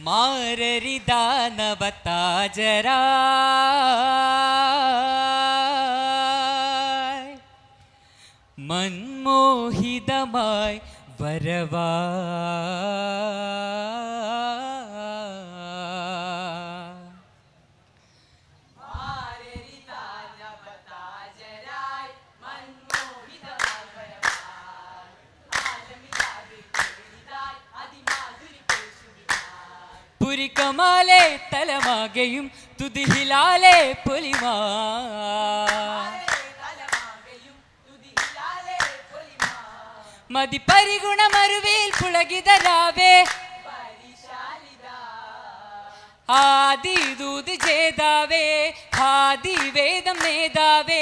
മാരരിതാനവതാജരായ് മൻമോഹിതമായി വരവാ പുരിക്കമാലെ തലമാകയും തുതിഹിലാലെ പൊലിമാ മതി പരിഗുണമരുവിൽ പുളകിതരാവേ ആദി ദൂത് ജേതാവേ ആദി വേദം നേതാവേ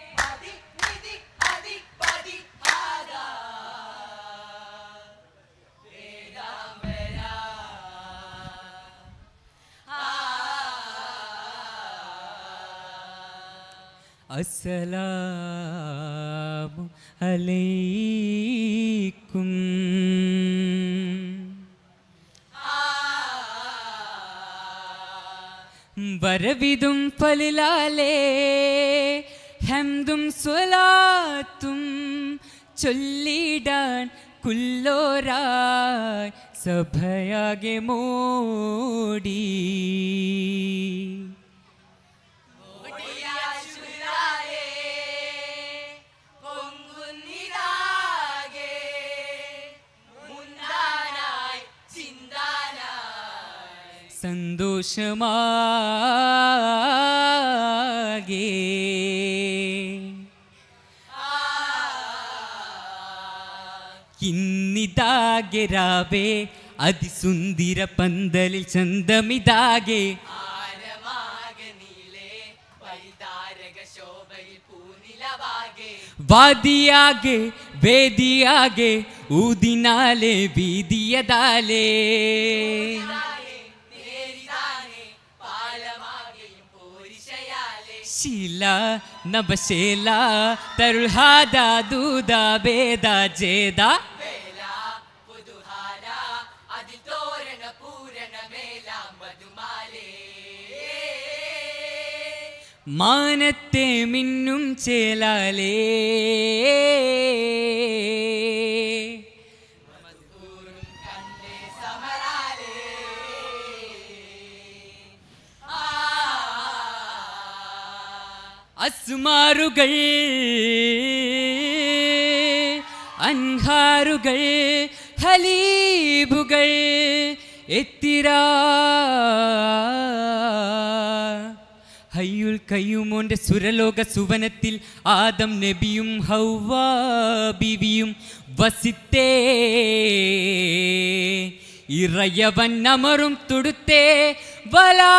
അസ്സലാമു അലൈക്കും വരവിതും പലിലാലേ ഹംദും സ്വലാത്തും ചൊല്ലിടാൻ കുല്ലോരായ് സഭയാകെ മോടി സന്തോഷമാകേ ഇന്നിതാകെ രാവേ അതിസുന്ദര പന്തലിൽ ചന്തമിതാകെ വാദിയാകെ വേദിയാകെ ഊതിനാലെ വീതിയതാലേ ശീല നബശേല തരുഹാദ ദൂദ ഭേദ ജേദ മാനത്തെ മിന്നും ചേലാലേ അസ്മാറുകൾ അൻഹാറുകൾ ഹലീബുകൾ എത്തിരാ ഹയ്യുൽ കയ്യുമോന്റെ സുരലോക സുവനത്തിൽ ആദം നബിയും ഹൗവ ബിവിയും വസിത്തേ ഇറയവൻ അമറും തുടുത്തേ വലാ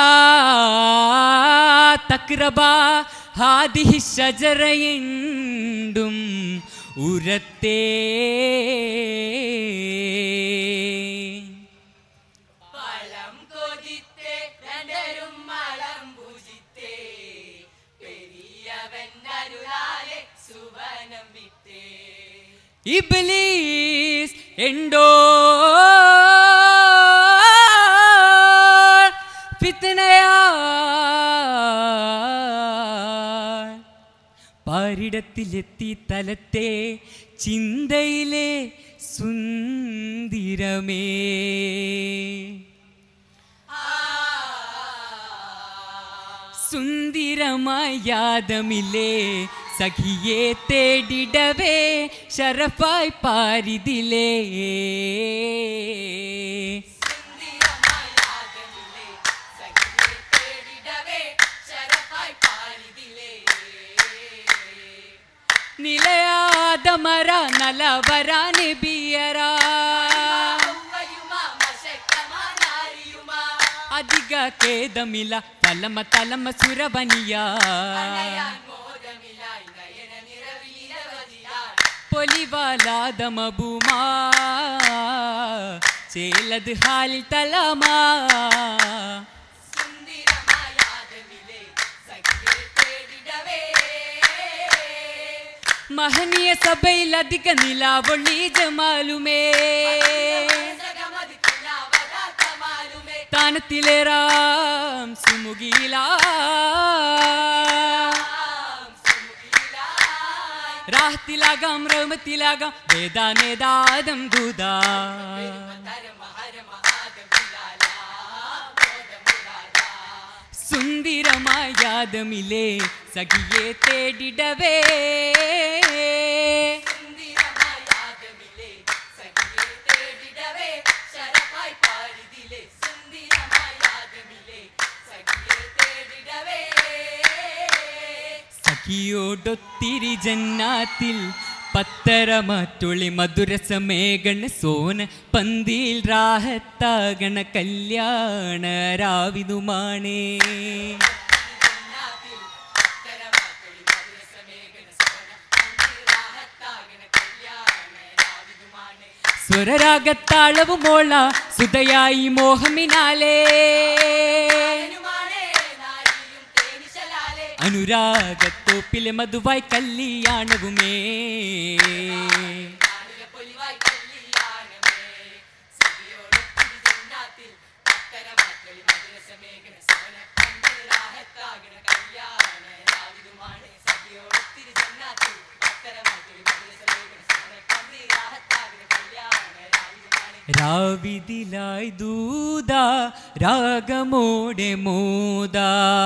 തക്രബ ഹാദിഹി ഷജറയുണ്ടും ഉരത്തേ ഇബ്ലീസ് എണ്ടോ ഫിത്നയാ പാരിടത്തിലെത്തി തലത്തെ ചിന്തയിലെ സുന്ദിരമേ സുന്ദിരമായി യാദമില്ലേ സഖിയെ തേടിടവേ ഷറഫായി പാരിതിലേ നിലയാദമര നലവര നബിയരാ അധിക ഖേദമില്ല തലമ തലമ സുരവനിയ പൊലിവാലാദമബുമാ ചേലത് ഹാലിൽ തലമാ മഹനീയ സഭയിൽ അധിക നിലാവൊള്ളി ജമാലുമേ താനത്തിലേറാം സുമുഖില രാഹത്തിലാകാം റഹ്മത്തിലാകാം വേദാനേദാദം ദൂതാ സുന്ദരമായ യാദമില്ലേ സഖിയെ തേടിടവേ സഖിയോടൊത്തിരി ജന്നാത്തിൽ പത്തരമാറ്റൊളി മധുരസമേകണ സോന പന്തിയിൽ രാഹത്താകണ കല്യാണ രാവിതുമാണേ സ്വരരാഗത്താളവുമോള സുതയായി മോഹമിനാലേ അനുരാഗത്തോപ്പിലെ മധുവായി കല്യാണവുമേ രാവിതിലായി ദൂത രാഗമോടെ മോദ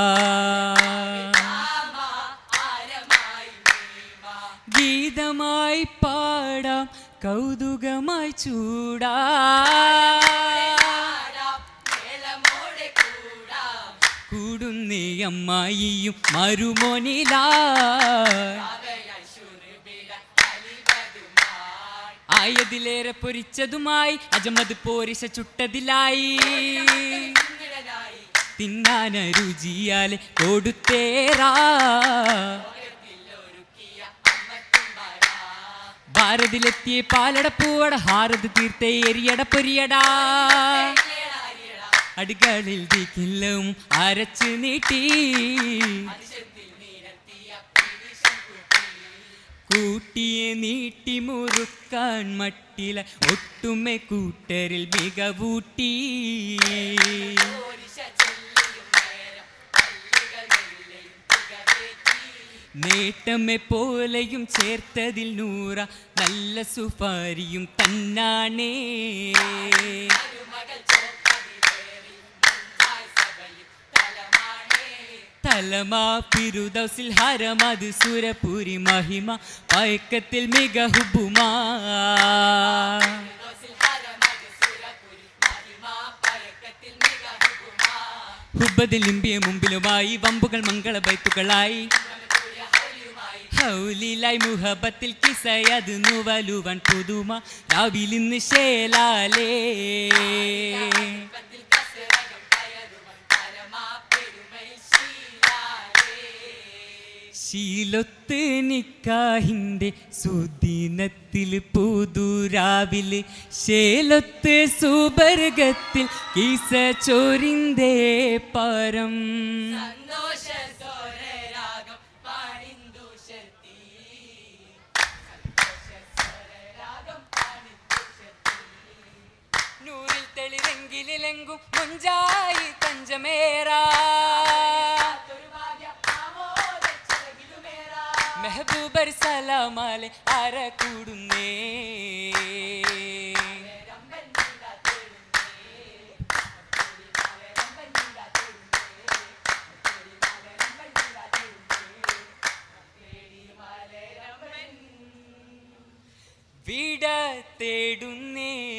ഗീതമായി പാടാം കൗതുകമായി ചൂടാ കൂടുന്നേ അമ്മായിയും മരുമോനിലാ ആയതിലേറെ പൊരിച്ചതുമായി അജമത് പോരിശ ചുട്ടതിലായി തിന്നാന രുചിയാലെ കൊടുത്തേറാ ഭാരതിലെത്തിയ പാലടപ്പൂവട ഹാരത് തീർത്ത എരിയട പൊരിയടാ അടുക്കളിൽ തീക്കില്ലവും അരച്ച് നീട്ടി കൂട്ടിയെ നീട്ടി മുറുക്കാൻ മട്ടില ഒട്ടുമെ കൂട്ടരിൽ മികവൂട്ടി നേട്ടമെ പോലെയും ചേർത്തതിൽ നൂറ നല്ല സുഫാരിയും തന്നാണേ തലമാ പിരുദൗസിൽ ഹരമത് സുരപുരി മഹിമ പയക്കത്തിൽ മികഹുബുമാ ഹുബദിലിമ്പിയ മുമ്പിലുമായി വമ്പുകൾ മംഗള ബൈത്തുകളായി ഹൗലിലായി മുഹബത്തിൽ കിസയത് നുവലുവൻ പുതുമ രാവിലിന്ന് ശേലാലേ ശീലൊത്ത് നിക്കാഹിന്റെ സുദിനത്തിൽ പുതുരാവില് ശേലൊത്ത് സുബർഗത്തിൽ കിസ ചോരിന്തേ പരം നൂറിൽ തെളിവെങ്കിലെങ്കും മുഞ്ചായി തഞ്ചമേറാ മെഹബൂബർ സലാമാലെ അര കൂടുന്നേ വിട തേടുന്നേ